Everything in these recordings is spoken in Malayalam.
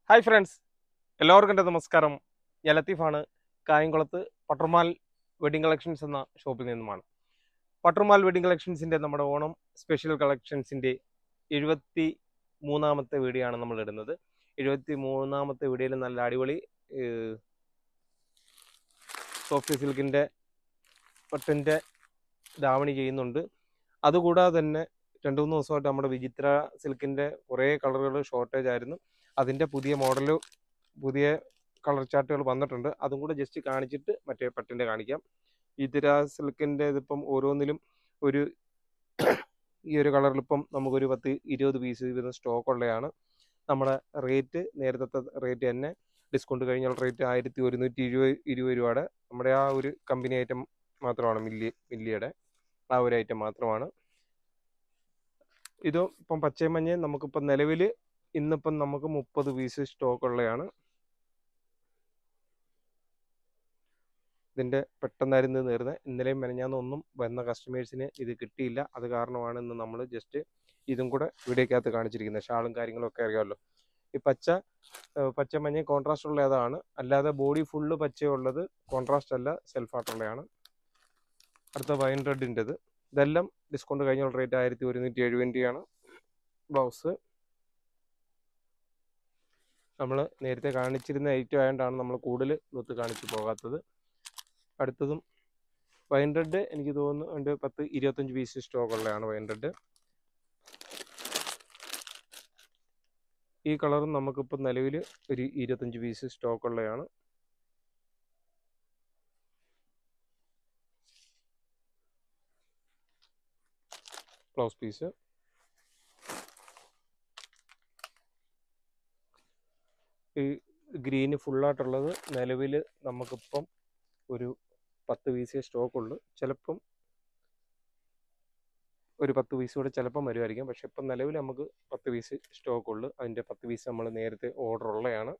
ഹായ് ഫ്രണ്ട്സ് എല്ലാവർക്കും എൻ്റെ നമസ്കാരം ഞാൻ ലത്തീഫാണ് കായംകുളത്ത് പട്ടർമാൽ വെഡിങ് കളക്ഷൻസ് എന്ന ഷോപ്പിൽ നിന്നുമാണ് പട്ടർമാൽ വെഡിങ് കളക്ഷൻസിൻ്റെ നമ്മുടെ ഓണം സ്പെഷ്യൽ കളക്ഷൻസിൻ്റെ എഴുപത്തി മൂന്നാമത്തെ വീഡിയോ ആണ് നമ്മൾ ഇടുന്നത് എഴുപത്തി മൂന്നാമത്തെ വീഡിയോയിൽ നല്ല അടിപൊളി സോഫ്റ്റ് സിൽക്കിൻ്റെ പട്ടിൻ്റെ ധാവണി ചെയ്യുന്നുണ്ട് അതുകൂടാതെ തന്നെ രണ്ട് മൂന്ന് ദിവസമായിട്ട് നമ്മുടെ വിചിത്ര സിൽക്കിൻ്റെ കുറേ കളറുകൾ ഷോർട്ടേജ് ആയിരുന്നു അതിൻ്റെ പുതിയ മോഡൽ പുതിയ കളർ ചാർട്ടുകൾ വന്നിട്ടുണ്ട് അതും കൂടെ ജസ്റ്റ് കാണിച്ചിട്ട് മറ്റേ പട്ടിൻ്റെ കാണിക്കാം വിചിത്ര സിൽക്കിൻ്റെ ഇതിപ്പം ഓരോന്നിലും ഒരു ഈ ഒരു കളറിൽ ഇപ്പം നമുക്കൊരു പത്ത് ഇരുപത് പീസ് വരുന്ന സ്റ്റോക്ക് ഉള്ളതാണ് നമ്മുടെ റേറ്റ് നേരത്തെ റേറ്റ് തന്നെ ഡിസ്കൗണ്ട് കഴിഞ്ഞുള്ള റേറ്റ് ആയിരത്തി ഒരുന്നൂറ്റി ഇരുപത് ഇരുപത് രൂപയുടെ നമ്മുടെ ആ ഒരു കമ്പനി ഐറ്റം മാത്രമാണ് മില്ലി മില്ലിയുടെ ആ ഒരു ഐറ്റം മാത്രമാണ് ഇത് ഇപ്പം പച്ചയും മഞ്ഞയും നമുക്കിപ്പം നിലവിൽ ഇന്നിപ്പം നമുക്ക് മുപ്പത് പീസ് സ്റ്റോക്ക് ഉള്ളതാണ് ഇതിൻ്റെ പെട്ടെന്നായിരുന്നു നേരുന്നത് ഇന്നലെയും മെനഞ്ഞാന്നൊന്നും വന്ന കസ്റ്റമേഴ്സിന് ഇത് കിട്ടിയില്ല അത് കാരണമാണ് ഇന്ന് നമ്മൾ ജസ്റ്റ് ഇതും കൂടെ വീഡിയോക്കകത്ത് കാണിച്ചിരിക്കുന്നത് ഷാളും കാര്യങ്ങളൊക്കെ അറിയാമല്ലോ ഈ പച്ച പച്ച മഞ്ഞ കോൺട്രാസ്റ്റ് ഉള്ള അതാണ് അല്ലാതെ ബോഡി ഫുള്ള് പച്ചയുള്ളത് കോൺട്രാസ്റ്റ് അല്ല സെൽഫ് ആയിട്ടുള്ളതാണ് അടുത്ത വൈൻ റെഡിൻ്റെത് ഇതെല്ലാം ഡിസ്കൗണ്ട് കഴിഞ്ഞുള്ള റേറ്റ് ആയിരത്തി ഒരുന്നൂറ്റി എഴുപതിൻ്റെയാണ് ബ്ലൗസ് നമ്മൾ നേരത്തെ കാണിച്ചിരുന്ന ഐറ്റം ആയതുകൊണ്ടാണ് നമ്മൾ കൂടുതൽ നൊത്ത് കാണിച്ചു പോകാത്തത് അടുത്തതും വൈൻ റെഡ് എനിക്ക് തോന്നുന്നു ഉണ്ട് പത്ത് ഇരുപത്തഞ്ച് പീസ് സ്റ്റോക്ക് ഉള്ളതാണ് വൈൻ റെഡ് ഈ കളറും നമുക്കിപ്പോൾ നിലവിൽ ഒരു ഇരുപത്തഞ്ച് പീസ് സ്റ്റോക്ക് ഉള്ളതാണ് ബ്ലൗസ് പീസ് ഈ ഗ്രീന് ഫുള്ളായിട്ടുള്ളത് നിലവിൽ നമുക്കിപ്പം ഒരു പത്ത് പീസേ സ്റ്റോക്ക് ഉള്ളു ചിലപ്പം ഒരു പത്ത് പീസ് കൂടെ ചിലപ്പം വരുമായിരിക്കും പക്ഷെ ഇപ്പം നിലവിൽ നമുക്ക് പത്ത് പീസ് സ്റ്റോക്ക് ഉള്ളു അതിൻ്റെ പത്ത് പീസ് നമ്മൾ നേരത്തെ ഓർഡർ ഉള്ളതാണ്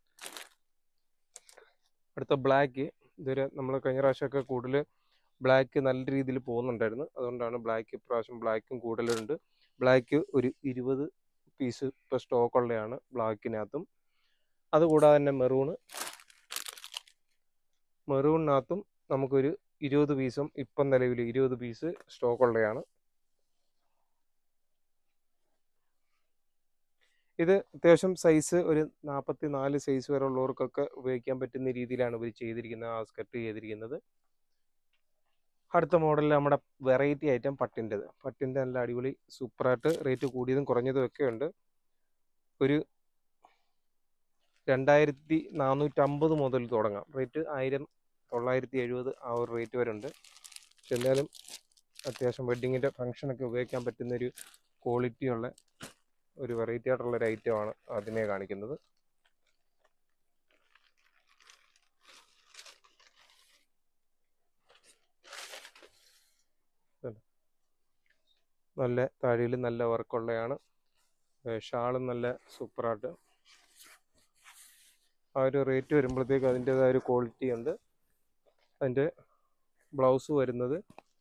അടുത്ത ബ്ലാക്ക് ഇതുവരെ നമ്മൾ കഴിഞ്ഞ പ്രാവശ്യമൊക്കെ കൂടുതൽ ബ്ലാക്ക് നല്ല രീതിയിൽ പോകുന്നുണ്ടായിരുന്നു അതുകൊണ്ടാണ് ബ്ലാക്ക് ഇപ്രാവശ്യം ബ്ലാക്കും കൂടുതലുണ്ട് ബ്ലാക്ക് ഒരു ഇരുപത് പീസ് ഇപ്പോൾ സ്റ്റോക്ക് ഉള്ളതാണ് ബ്ലാക്കിനകത്തും അതുകൂടാതെ തന്നെ മെറൂണ് മെറൂണിനകത്തും നമുക്കൊരു ഇരുപത് പീസും ഇപ്പം നിലവിൽ ഇരുപത് പീസ് സ്റ്റോക്ക് ഉള്ളതാണ് ഇത് അത്യാവശ്യം സൈസ് ഒരു നാൽപ്പത്തി നാല് സൈസ് വരെ ഉള്ളവർക്കൊക്കെ ഉപയോഗിക്കാൻ പറ്റുന്ന രീതിയിലാണ് ഇവർ ചെയ്തിരിക്കുന്നത് ആ സ്കർട്ട് ചെയ്തിരിക്കുന്നത് അടുത്ത മോഡലിൽ നമ്മുടെ വെറൈറ്റി ഐറ്റം പട്ടിൻ്റെത് പട്ടിൻ്റെ നല്ല അടിപൊളി സൂപ്പറായിട്ട് റേറ്റ് കൂടിയതും കുറഞ്ഞതും ഒക്കെ ഉണ്ട് ഒരു രണ്ടായിരത്തി നാനൂറ്റമ്പത് മുതൽ തുടങ്ങാം റേറ്റ് ആയിരം തൊള്ളായിരത്തി എഴുപത് ആ ഒരു റേറ്റ് വരെ ഉണ്ട് പക്ഷെ എന്നാലും അത്യാവശ്യം വെഡ്ഡിങ്ങിൻ്റെ ഫംഗ്ഷനൊക്കെ ഉപയോഗിക്കാൻ പറ്റുന്ന ഒരു ക്വാളിറ്റി ഉള്ള ഒരു വെറൈറ്റി ആയിട്ടുള്ള ഒരു ഐറ്റമാണ് അതിനെ കാണിക്കുന്നത് നല്ല താഴെയിൽ നല്ല വർക്കുള്ളതാണ് ഷാളും നല്ല സൂപ്പറായിട്ട് ആ ഒരു റേറ്റ് വരുമ്പോഴത്തേക്ക് അതിൻ്റെതായ ഒരു ക്വാളിറ്റി ഉണ്ട് അതിൻ്റെ ബ്ലൗസ് വരുന്നത്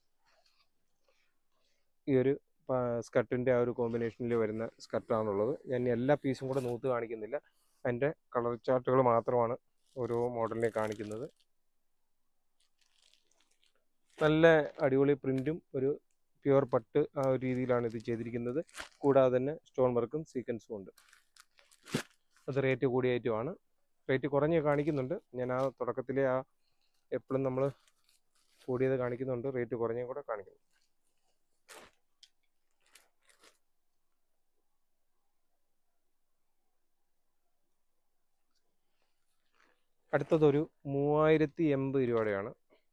ഈ ഒരു സ്കർട്ടിൻ്റെ ആ ഒരു കോമ്പിനേഷനിൽ വരുന്ന സ്കർട്ടാണുള്ളത് ഞാൻ എല്ലാ പീസും കൂടെ നൂത്ത് കാണിക്കുന്നില്ല അതിൻ്റെ കളർ ചാർട്ടുകൾ മാത്രമാണ് ഓരോ മോഡലിനെ കാണിക്കുന്നത് നല്ല അടിപൊളി പ്രിൻറ്റും ഒരു പ്യുവർ പട്ട് ആ ഒരു രീതിയിലാണ് ഇത് ചെയ്തിരിക്കുന്നത് കൂടാതെ തന്നെ സ്റ്റോൺ വർക്കും സീക്വൻസും ഉണ്ട് അത് റേറ്റ് കൂടിയ ഐറ്റമാണ് റേറ്റ് കുറഞ്ഞ് കാണിക്കുന്നുണ്ട് ഞാൻ ആ തുടക്കത്തിലെ ആ എപ്പോഴും നമ്മൾ കൂടിയത് കാണിക്കുന്നുണ്ട് റേറ്റ് കുറഞ്ഞ കൂടെ കാണിക്കുന്നു അടുത്തതൊരു മൂവായിരത്തി എൺപത് രൂപയുടെയാണ്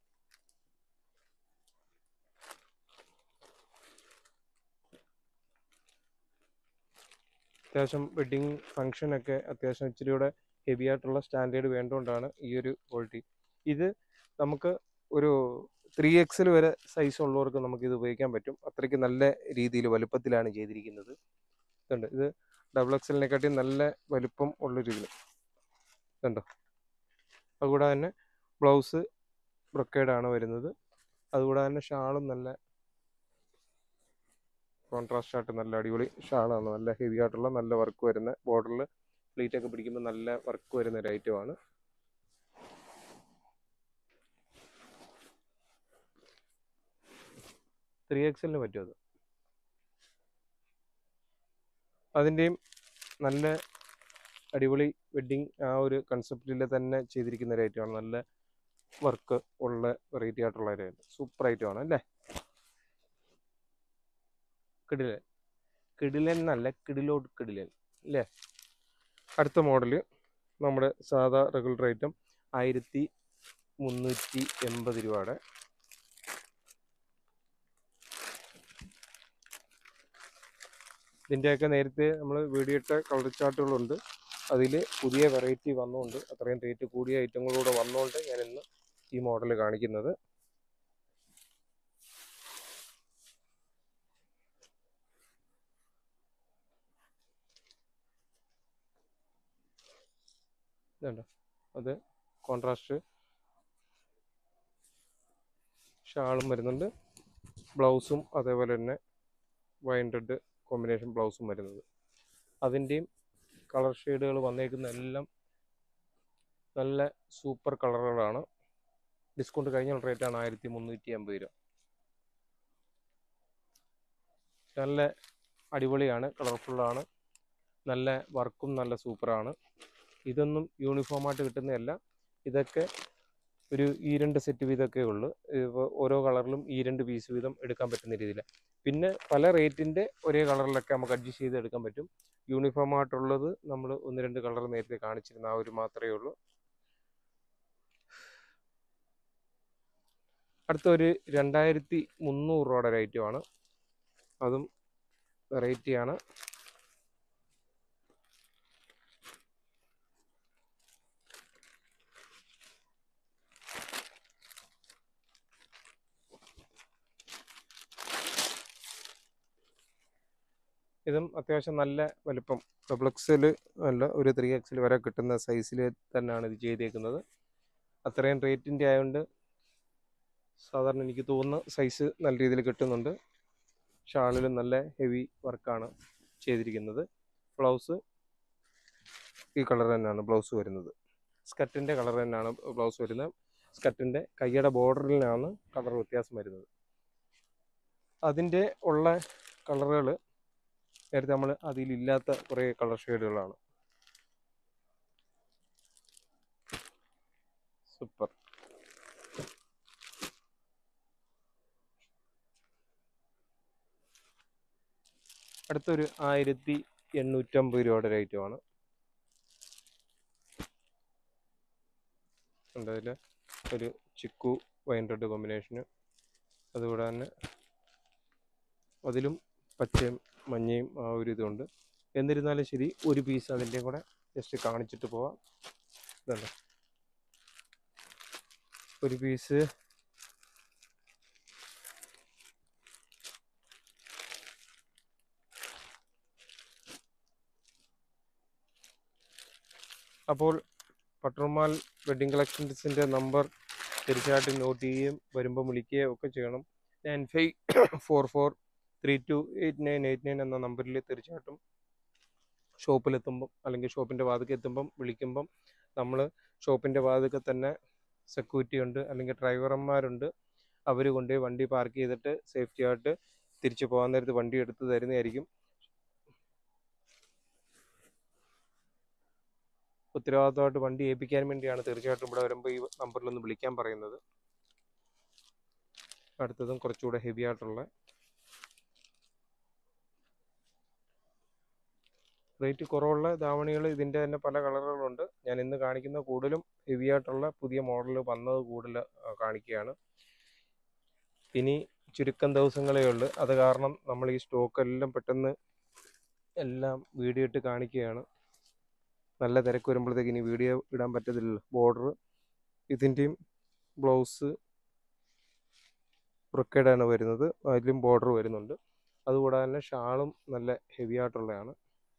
അത്യാവശ്യം വെഡ്ഡിങ് ഫംഗ്ഷനൊക്കെ അത്യാവശ്യം ഇച്ചിരി കൂടെ ഹെവി ആയിട്ടുള്ള സ്റ്റാൻഡേർഡ് വേണ്ടുകൊണ്ടാണ് ഈ ഒരു ക്വാളിറ്റി ഇത് നമുക്ക് ഒരു ത്രീ എക്സിൽ വരെ സൈസ് ഉള്ളവർക്ക് നമുക്ക് ഇത് ഉപയോഗിക്കാൻ പറ്റും അത്രയ്ക്ക് നല്ല രീതിയിൽ വലുപ്പത്തിലാണ് ചെയ്തിരിക്കുന്നത് ഇതുണ്ട് ഇത് ഡബിൾ എക്സലിനെക്കാട്ടി നല്ല വലുപ്പം ഉള്ളൊരു ഇതിൽ ഇതുണ്ടോ അതുകൂടാതെ തന്നെ ബ്ലൗസ് ബ്രൊക്കേഡാണ് വരുന്നത് അതുകൂടാതെ തന്നെ ഷാളും നല്ല കോൺട്രാസ്റ്റ് ആയിട്ട് നല്ല അടിപൊളി ഷാളാണ് നല്ല ഹെവി ആയിട്ടുള്ള നല്ല വർക്ക് വരുന്ന ബോർഡറിൽ പ്ലീറ്റ് ഒക്കെ പിടിക്കുമ്പോൾ നല്ല വർക്ക് വരുന്ന ഒരു ഐറ്റമാണ് ത്രീ എക്സലിന് പറ്റും അത് അതിൻ്റെയും നല്ല അടിപൊളി വെഡ്ഡിങ് ആ ഒരു കൺസെപ്റ്റിൽ തന്നെ ചെയ്തിരിക്കുന്ന ഒരു ഐറ്റമാണ് നല്ല വർക്ക് ഉള്ള വെറൈറ്റി ആയിട്ടുള്ള ഒരു സൂപ്പർ ഐറ്റമാണ് അല്ലേ കിടിലൻ കിടിലൻ എന്നല്ല കിടിലോട്ട് കിടിലൻ അല്ലേ അടുത്ത മോഡല് നമ്മുടെ സാധാ റെഗുലർ ഐറ്റം ആയിരത്തി മുന്നൂറ്റി എൺപത് രൂപയുടെ ഇതിൻ്റെയൊക്കെ നേരത്തെ നമ്മൾ വീഡിയോ ഇട്ട കളർ ചാർട്ടുകളുണ്ട് അതിൽ പുതിയ വെറൈറ്റി വന്നുകൊണ്ട് അത്രയും റേറ്റ് കൂടിയ ഐറ്റങ്ങളൂടെ വന്നുകൊണ്ട് ഞാൻ ഇന്ന് ഈ മോഡൽ കാണിക്കുന്നത് ഇതുണ്ട് അത് കോൺട്രാസ്റ്റ് ഷാളും വരുന്നുണ്ട് ബ്ലൗസും അതേപോലെ തന്നെ വൈൻ റെഡ് കോമ്പിനേഷൻ ബ്ലൗസും വരുന്നത് അതിൻ്റെയും കളർ ഷെയ്ഡുകൾ വന്നേക്കുന്ന എല്ലാം നല്ല സൂപ്പർ കളറുകളാണ് ഡിസ്കൗണ്ട് കഴിഞ്ഞ റേറ്റാണ് ആയിരത്തി മുന്നൂറ്റി അമ്പത് രൂപ നല്ല അടിപൊളിയാണ് കളർഫുള്ളാണ് നല്ല വർക്കും നല്ല സൂപ്പറാണ് ഇതൊന്നും യൂണിഫോമായിട്ട് കിട്ടുന്നതല്ല ഇതൊക്കെ ഒരു ഈ രണ്ട് സെറ്റ് വീതമൊക്കെ ഉള്ളൂ ഇപ്പോൾ ഓരോ കളറിലും ഈ രണ്ട് പീസ് വീതം എടുക്കാൻ പറ്റുന്ന രീതിയിൽ പിന്നെ പല റേറ്റിൻ്റെ ഒരേ കളറിലൊക്കെ നമുക്ക് അഡ്ജസ്റ്റ് ചെയ്ത് എടുക്കാൻ പറ്റും യൂണിഫോം ആയിട്ടുള്ളത് നമ്മൾ ഒന്ന് രണ്ട് കളർ നേരത്തെ കാണിച്ചിരുന്ന ആ ഒരു മാത്രമേ ഉള്ളൂ അടുത്ത ഒരു രണ്ടായിരത്തി മുന്നൂറ് രൂപയുടെ റേറ്റുമാണ് അതും വെറൈറ്റിയാണ് ഇതും അത്യാവശ്യം നല്ല വലിപ്പം ഡബിൾ എക്സൽ അല്ല ഒരു ത്രീ എക്സൽ വരെ കിട്ടുന്ന സൈസിൽ തന്നെയാണ് ഇത് ചെയ്തേക്കുന്നത് അത്രയും റേറ്റിൻ്റെ ആയതുകൊണ്ട് സാധാരണ എനിക്ക് തോന്നുന്ന സൈസ് നല്ല രീതിയിൽ കിട്ടുന്നുണ്ട് ഷാളിലും നല്ല ഹെവി വർക്കാണ് ചെയ്തിരിക്കുന്നത് ബ്ലൗസ് ഈ കളർ തന്നെയാണ് ബ്ലൗസ് വരുന്നത് സ്കർട്ടിൻ്റെ കളർ തന്നെയാണ് ബ്ലൗസ് വരുന്നത് സ്കർട്ടിൻ്റെ കൈയുടെ ബോർഡറിലാണ് കളർ വ്യത്യാസം വരുന്നത് അതിൻ്റെ ഉള്ള കളറുകൾ നേരത്തെ നമ്മൾ അതിലില്ലാത്ത കുറേ കളർ ഷെയ്ഡുകളാണ് സൂപ്പർ അടുത്തൊരു ആയിരത്തി എണ്ണൂറ്റമ്പത് രൂപയുടെ റേറ്റുമാണ് ഉണ്ട് അതിൽ ഒരു ചിക്കു വൈൻ റെഡ് കോമ്പിനേഷന് അതുകൂടെ തന്നെ അതിലും പച്ചയും മഞ്ഞയും ആ ഒരു ഇതുണ്ട് എന്നിരുന്നാലും ശരി ഒരു പീസ് അതിൻ്റെയും കൂടെ ജസ്റ്റ് കാണിച്ചിട്ട് പോവാം ഇതല്ല ഒരു പീസ് അപ്പോൾ പട്രോമാൽ വെഡിങ് കളക്ഷൻസിൻ്റെ നമ്പർ തീർച്ചയായിട്ടും നോട്ട് ചെയ്യുകയും വരുമ്പോൾ വിളിക്കുകയും ഒക്കെ ചെയ്യണം nine five four four three two eight nine eight nine എന്ന നമ്പറിൽ തീർച്ചയായിട്ടും ഷോപ്പിലെത്തുമ്പം അല്ലെങ്കിൽ ഷോപ്പിൻ്റെ വാതിൽക്ക് എത്തുമ്പം വിളിക്കുമ്പം നമ്മൾ ഷോപ്പിൻ്റെ വാതിൽക്ക് തന്നെ സെക്യൂരിറ്റി ഉണ്ട് അല്ലെങ്കിൽ ഡ്രൈവർമാരുണ്ട് അവർ കൊണ്ടുപോയി വണ്ടി പാർക്ക് ചെയ്തിട്ട് സേഫ്റ്റി ആയിട്ട് തിരിച്ചു പോകാൻ നേരത്ത് വണ്ടി എടുത്ത് തരുന്നതായിരിക്കും ഉത്തരവാദിത്തമായിട്ട് വണ്ടി ഏൽപ്പിക്കാൻ വേണ്ടിയാണ് തീർച്ചയായിട്ടും ഇവിടെ വരുമ്പോൾ ഈ നമ്പറിലൊന്ന് വിളിക്കാൻ പറയുന്നത് അടുത്തതും കുറച്ചുകൂടെ ഹെവി ആയിട്ടുള്ള റേറ്റ് കുറവുള്ള ധാവണികൾ ഇതിൻ്റെ തന്നെ പല കളറുകളുണ്ട് ഞാൻ ഇന്ന് കാണിക്കുന്ന കൂടുതലും ഹെവി ആയിട്ടുള്ള പുതിയ മോഡൽ വന്നത് കൂടുതൽ ആ, കാണിക്കുകയാണ് ഇനി ചുരുക്കം ദിവസങ്ങളേ ഉള്ളൂ അത് കാരണം നമ്മൾ ഈ സ്റ്റോക്ക് എല്ലാം പെട്ടെന്ന് എല്ലാം വീഡിയോ ഇട്ട് കാണിക്കുകയാണ് നല്ല തിരക്ക് വരുമ്പോഴത്തേക്ക് ഇനി വീഡിയോ ഇടാൻ പറ്റത്തില്ലല്ലോ ബോർഡർ ഇതിൻ്റെയും ബ്ലൗസ് ബ്രൊക്കേഡാണ് വരുന്നത് അതിലും ബോർഡർ വരുന്നുണ്ട് അതുകൂടാതെ തന്നെ ഷാളും നല്ല ഹെവി ആയിട്ടുള്ളതാണ്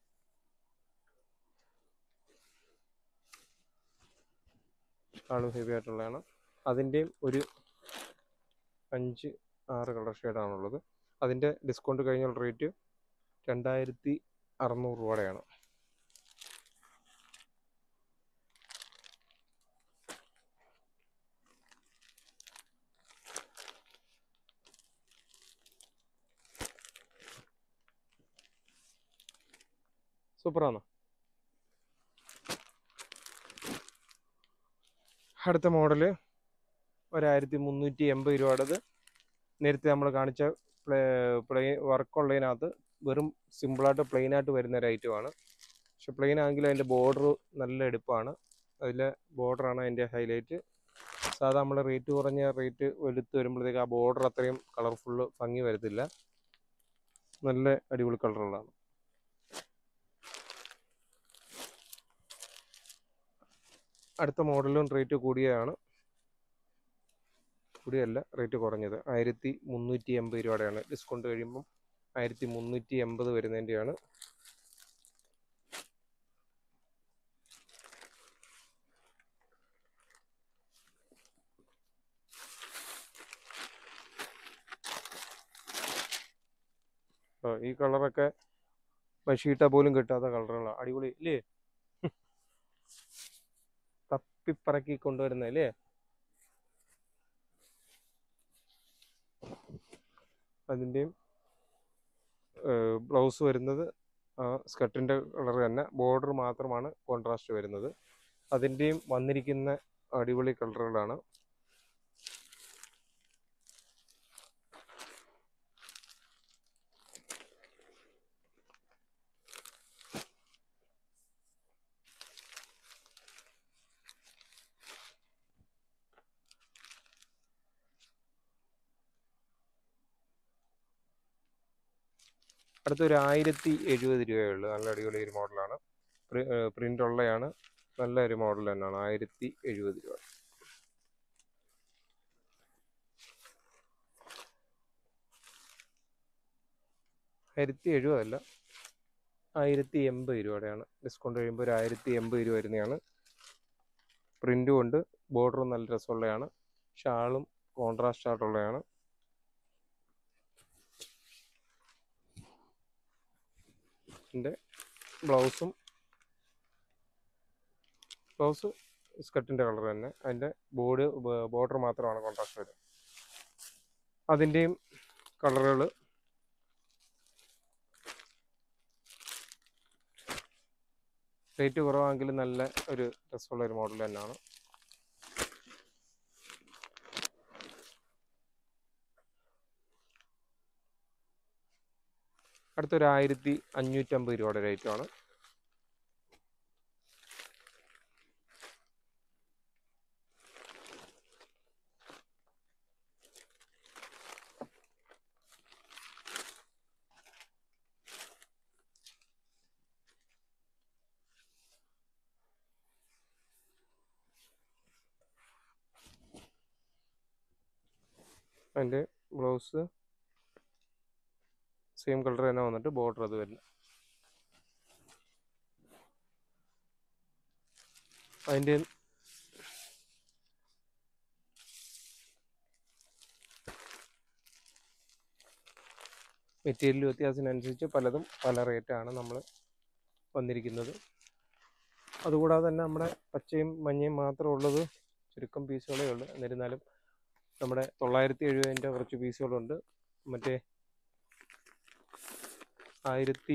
ഷാളും ഹെവി ആയിട്ടുള്ളതാണ് അതിൻ്റെയും ഒരു അഞ്ച് ആറ് കളർ ഷെയ്ഡാണുള്ളത് അതിൻ്റെ ഡിസ്കൗണ്ട് കഴിഞ്ഞുള്ള റേറ്റ് രണ്ടായിരത്തി അറുന്നൂറ് രൂപയുടെയാണ് സൂപ്പറാണോ അടുത്ത മോഡല് ഒരായിരത്തി മുന്നൂറ്റി എൺപത് രൂപയുടേത് നേരത്തെ നമ്മൾ കാണിച്ച പ്ലേ പ്ലെയിൻ വർക്കുള്ളതിനകത്ത് വെറും സിമ്പിളായിട്ട് പ്ലെയിൻ ആയിട്ട് വരുന്ന ഒരു ഐറ്റമാണ് പക്ഷെ പ്ലെയിൻ ആണെങ്കിൽ അതിൻ്റെ ബോർഡർ നല്ല എടുപ്പാണ് അതിലെ ബോർഡറാണ് അതിൻ്റെ ഹൈലൈറ്റ് സാധാ നമ്മൾ റേറ്റ് കുറഞ്ഞ റേറ്റ് എടുത്ത് വരുമ്പോഴത്തേക്ക് ആ ബോർഡർ അത്രയും കളർഫുള്ള് ഭംഗി വരത്തില്ല നല്ല അടിപൊളി കളറുകളാണ് അടുത്ത മോഡലും റേറ്റ് കൂടിയതാണ് കൂടിയല്ല റേറ്റ് കുറഞ്ഞത് ആയിരത്തി മുന്നൂറ്റി എൺപത് രൂപയുടെയാണ് ഡിസ്കൗണ്ട് കഴിയുമ്പം ആയിരത്തി മുന്നൂറ്റി എൺപത് വരുന്നതിൻ്റെയാണ് ആ, ഈ കളറൊക്കെ ബഷീട്ട പോലും കിട്ടാത്ത കളറുകളാണ് അടിപൊളി ഇല്ലേ തപ്പിപ്പറക്കി കൊണ്ടുവരുന്ന അല്ലേ അതിൻ്റെയും ബ്ലൗസ് വരുന്നത് സ്കർട്ടിൻ്റെ കളർ തന്നെ ബോർഡർ മാത്രമാണ് കോൺട്രാസ്റ്റ് വരുന്നത് അതിൻ്റെയും വന്നിരിക്കുന്ന അടിപൊളി കളറുകളാണ് അടുത്തൊരു ആയിരത്തി എഴുപത് രൂപയേ ഉള്ളൂ നല്ല അടിപൊളി ഒരു മോഡലാണ് പ്രിൻ്റ് ഉള്ളതാണ് നല്ല ഒരു മോഡൽ തന്നെയാണ് ആയിരത്തി എഴുപത് രൂപ ആയിരത്തി എഴുപതല്ല ആയിരത്തി എൺപത് രൂപയുടെയാണ് ഡിസ്കൗണ്ട് കഴിയുമ്പോൾ ഒരു ആയിരത്തി എൺപത് രൂപ വരുന്നതാണ് പ്രിൻ്റും ഉണ്ട് ബോർഡറും നല്ല രസമുള്ളതാണ് ഷാളും കോൺട്രാസ്റ്റ് ആയിട്ടുള്ളതാണ് ഇതിൻ്റെ ബ്ലൗസും ബ്ലൗസ് സ്കർട്ടിൻ്റെ കളർ തന്നെ അതിൻ്റെ ബോർഡ് ബോർഡർ മാത്രമാണ് കോൺട്രാസ്റ്റ് വരുന്നത് അതിൻ്റെയും കളറുകൾ റേറ്റ് കുറവാണെങ്കിലും നല്ല ഒരു രസമുള്ള ഒരു മോഡൽ തന്നെയാണ് അടുത്തൊരു ആയിരത്തി അഞ്ഞൂറ്റമ്പത് രൂപയുടെ റേറ്റാണ് അതിൻ്റെ ബ്ലൗസ് സെയിം കളർ തന്നെ വന്നിട്ട് ബോർഡർ അത് വരുന്നത് അതിൻ്റെ മെറ്റീരിയൽ വ്യത്യാസത്തിനനുസരിച്ച് പലതും പല റേറ്റാണ് നമ്മൾ വന്നിരിക്കുന്നത് അതുകൂടാതെ തന്നെ നമ്മുടെ പച്ചയും മഞ്ഞയും മാത്രം ഉള്ളത് ചുരുക്കം പീസുകളേ ഉള്ളൂ എന്നിരുന്നാലും നമ്മുടെ തൊള്ളായിരത്തി എഴുപതിൻ്റെ കുറച്ച് പീസുകളുണ്ട് മറ്റേ ആയിരത്തി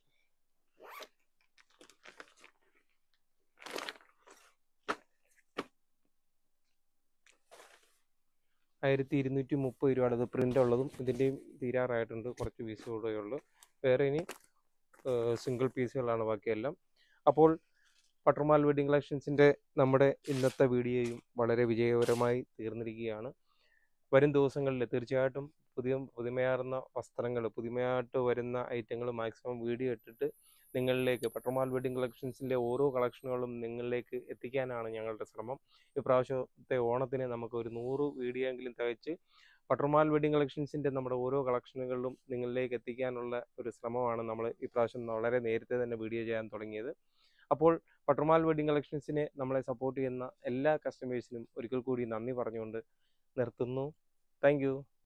ആയിരത്തി ഇരുന്നൂറ്റി മുപ്പത് രൂപയുടെ അത് പ്രിൻ്റ് ഉള്ളതും ഇതിൻ്റെയും തീരാറായിട്ടുണ്ട് കുറച്ച് പീസുകളേ ഉള്ളൂ വേറെ ഇനി സിംഗിൾ പീസുകളാണ് ബാക്കിയെല്ലാം അപ്പോൾ പട്ടർമാൽ വെഡിങ് കളക്ഷൻസിൻ്റെ നമ്മുടെ ഇന്നത്തെ വീഡിയോയും വളരെ വിജയകരമായി തീർന്നിരിക്കുകയാണ് വരും ദിവസങ്ങളിൽ തീർച്ചയായിട്ടും പുതിയ പുതുമയാർന്ന വസ്ത്രങ്ങൾ പുതുമയായിട്ട് വരുന്ന ഐറ്റങ്ങൾ മാക്സിമം വീഡിയോ ഇട്ടിട്ട് നിങ്ങളിലേക്ക് പട്ടർമാൽ വെഡിങ് കളക്ഷൻസിൻ്റെ ഓരോ കളക്ഷനുകളും നിങ്ങളിലേക്ക് എത്തിക്കാനാണ് ഞങ്ങളുടെ ശ്രമം ഇപ്രാവശ്യത്തെ ഓണത്തിന് നമുക്ക് ഒരു നൂറ് വീഡിയോ എങ്കിലും തികച്ച് പട്ടർമാൽ വെഡിങ് കളക്ഷൻസിൻ്റെ നമ്മുടെ ഓരോ കളക്ഷനുകളിലും നിങ്ങളിലേക്ക് എത്തിക്കാനുള്ള ഒരു ശ്രമമാണ് നമ്മൾ ഇപ്രാവശ്യം വളരെ നേരത്തെ തന്നെ വീഡിയോ ചെയ്യാൻ തുടങ്ങിയത് അപ്പോൾ പട്ടർമാൽ വെഡിങ് കളക്ഷൻസിനെ നമ്മളെ സപ്പോർട്ട് ചെയ്യുന്ന എല്ലാ കസ്റ്റമേഴ്സിനും ഒരിക്കൽ കൂടി നന്ദി പറഞ്ഞുകൊണ്ട് നിർത്തുന്നു താങ്ക്